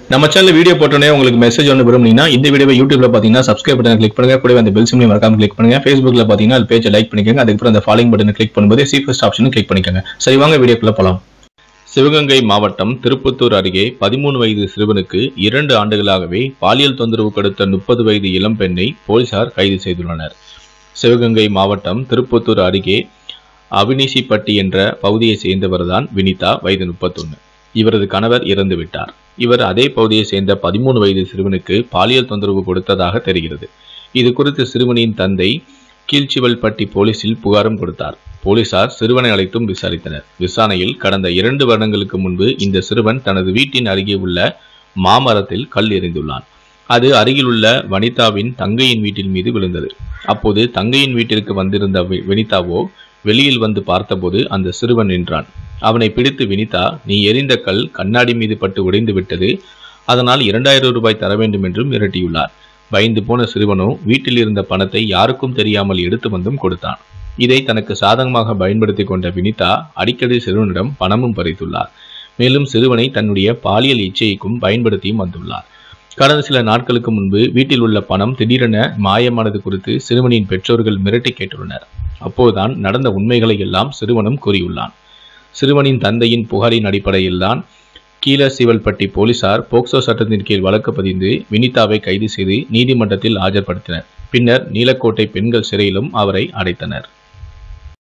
நம்ம channel video போட்டோன்னே உங்களுக்கு மெசேஜ் ஒன்று விரும்புனீங்கன்னா இந்த வீடியோவை யூடியூப்ல பார்த்தீங்கன்னா சப்ஸ்கிரைப் பட்டன் கிளிக் பண்ணுங்க கூடவே அந்த பெல் சிம்லையும் மறக்காம கிளிக் பண்ணுங்க ஃபேஸ்புக்ல பார்த்தீங்கன்னா அது பேஜை லைக் பண்ணிக்கோங்க அதுக்கப்புறம் அந்த ஃபாலோயிங் பட்டனை கிளிக் பண்ணும்போது சி ஃபர்ஸ்ட் ஆப்ஷனும் கிளிக் பண்ணிக்கோங்க சரி வாங்க வீடியோக்குள்ள போலாம் சிவகங்கை மாவட்டம் திருப்பத்தூர் அருகே பதிமூணு வயது சிறுவனுக்கு இரண்டு ஆண்டுகளாகவே பாலியல் தொந்தரவு கொடுத்த முப்பது வயது இளம்பெண்ணை போலீசார் கைது செய்துள்ளனர் சிவகங்கை மாவட்டம் திருப்பத்தூர் அருகே அவினிசிப்பட்டி என்ற பகுதியைச் சேர்ந்தவர்தான் வினிதா வயது முப்பத்தொன்னு இவரது கணவர் இறந்து விட்டார் இவர் அதே பகுதியைச் சேர்ந்த பதிமூணு வயது சிறுவனுக்கு பாலியல் தொந்தரவு கொடுத்ததாக தெரிகிறது இது குறித்து சிறுவனின் தந்தை கீழ்ச்சிவல்பட்டி போலீசில் புகாரும் கொடுத்தார் போலீசார் சிறுவனை அழைத்தும் விசாரித்தனர் விசாரணையில் கடந்த இரண்டு வருடங்களுக்கு முன்பு இந்த சிறுவன் தனது வீட்டின் அருகே உள்ள மாமரத்தில் கல் எறிந்துள்ளான் அது அருகிலுள்ள வனிதாவின் தங்கையின் வீட்டின் மீது விழுந்தது அப்போது தங்கையின் வீட்டிற்கு வந்திருந்த வி- வினிதாவோ வெளியில் வந்து பார்த்தபோது அந்த சிறுவன் நின்றான் அவனை பிடித்து வினிதா நீ எறிந்த கல் கண்ணாடி மீது பட்டு உடைந்து விட்டது அதனால் இரண்டாயிரம் ரூபாய் தர வேண்டும் என்றும் மிரட்டியுள்ளார் பயந்து போன சிறுவனோ வீட்டில் இருந்த பணத்தை யாருக்கும் தெரியாமல் எடுத்து வந்தும் கொடுத்தான் இதை தனக்கு சாதகமாக பயன்படுத்தி கொண்ட வினிதா அடிக்கடி சிறுவனிடம் பணமும் பறித்துள்ளார் மேலும் சிறுவனை தன்னுடைய பாலியல் இச்சைக்கும் பயன்படுத்தியும் வந்துள்ளார் கடந்த சில நாட்களுக்கு முன்பு வீட்டில் உள்ள பணம் திடீரென மாயமானது குறித்து சிறுவனின் பெற்றோர்கள் மிரட்டி கேட்டுள்ளனர் அப்போதுதான் நடந்த உண்மைகளை எல்லாம் சிறுவனும் கூறியுள்ளான் சிறுவனின் தந்தையின் புகாரின் அடிப்படையில்தான் கீழசிவல்பட்டி போலீசார் போக்சோ சட்டத்தின் கீழ் வழக்கு பதிந்து வினிதாவை கைது செய்து நீதிமன்றத்தில் ஆஜர்படுத்தினர் பின்னர் நீலக்கோட்டை பெண்கள் சிறையிலும் அவரை அடைத்தனர்